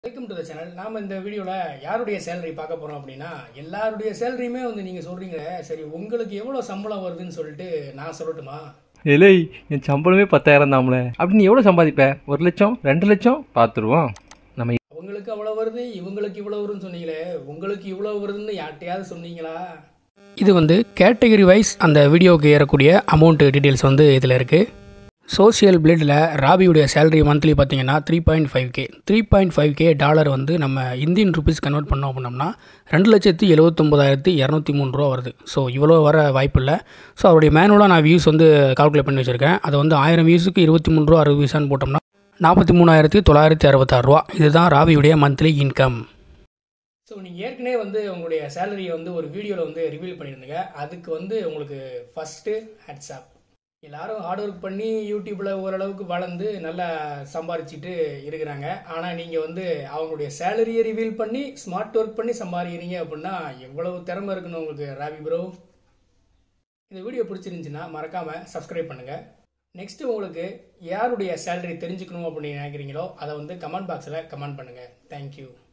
welcome to the channel நாம இந்த வீடியோவில் யாருடைய சேலரி பார்க்க போகிறோம் அப்படின்னா எல்லாருடைய சேலரியுமே வந்து நீங்கள் சொல்கிறீங்க சரி உங்களுக்கு எவ்வளோ சம்பளம் வருதுன்னு சொல்லிட்டு நான் சொல்லட்டுமா ஏலே என் சம்பளமே பத்தாயிரம் தாம்ல அப்படி நீ எவ்வளோ சம்பாதிப்ப ஒரு லட்சம் ரெண்டு லட்சம் பார்த்துருவோம் நம்ம அவங்களுக்கு அவ்வளோ வருது இவங்களுக்கு இவ்வளோ வருதுன்னு சொன்னீங்களே உங்களுக்கு இவ்வளோ வருதுன்னு யார்கிட்டயாவது சொன்னீங்களா இது வந்து கேட்டகரி வைஸ் அந்த வீடியோவுக்கு ஏறக்கூடிய அமௌண்ட் டீட்டெயில்ஸ் வந்து இதில் இருக்குது சோஷியல் பிளேடில் ராபியுடைய சேலரி மந்த்லி பார்த்தீங்கன்னா three point five K three point five K dollar வந்து நம்ம இந்தியன் ருபீஸ் கன்வெர்ட் பண்ணோம் அப்படின்னோம்னா ரெண்டு லட்சத்தி எழுபத்தொம்போதாயிரத்தி இரநூத்தி மூணு ரூபா வருது ஸோ இவ்வளோ வர வாய்ப்பு இல்லை ஸோ அவருடைய மேனுவலாக நான் வியூஸ் வந்து கால்குலேட் பண்ணி வச்சுருக்கேன் அது வந்து ஆயிரம் வியூஸுக்கு இருபத்தி மூணு ரூபா அறுபது வியூஸான்னு போட்டோம்னா நாற்பத்தி மூணாயிரத்தி தொள்ளாயிரத்தி அறுபத்தாறு ரூபா இதுதான் ராபியுடைய மந்த்லி இன்கம் ஸோ நீங்கள் ஏற்கனவே வந்து உங்களுடைய சேலரியை வந்து ஒரு வீடியோவில் வந்து ரிவீல் பண்ணியிருந்தீங்க அதுக்கு வந்து உங்களுக்கு ஃபஸ்ட்டு ஹேட்ஸ்அப் எல்லாரும் ஹார்ட் ஒர்க் பண்ணி யூடியூப்பில் ஓரளவுக்கு வளர்ந்து நல்லா சம்பாரிச்சிட்டு இருக்கிறாங்க ஆனால் நீங்கள் வந்து அவங்களுடைய சேலரியை ரிவீல் பண்ணி ஸ்மார்ட் ஒர்க் பண்ணி சம்பாதிக்கிறீங்க அப்படின்னா எவ்வளவு திறமை இருக்குன்னு உங்களுக்கு ராபி ப்ரோ இந்த வீடியோ பிடிச்சிருந்துச்சுன்னா மறக்காமல் சப்ஸ்கிரைப் பண்ணுங்கள் நெக்ஸ்ட் உங்களுக்கு யாருடைய சேலரி தெரிஞ்சுக்கணும் அப்படின்னு நினைக்கிறீங்களோ அதை வந்து கமெண்ட் பாக்ஸில் கமெண்ட் பண்ணுங்கள் தேங்க்யூ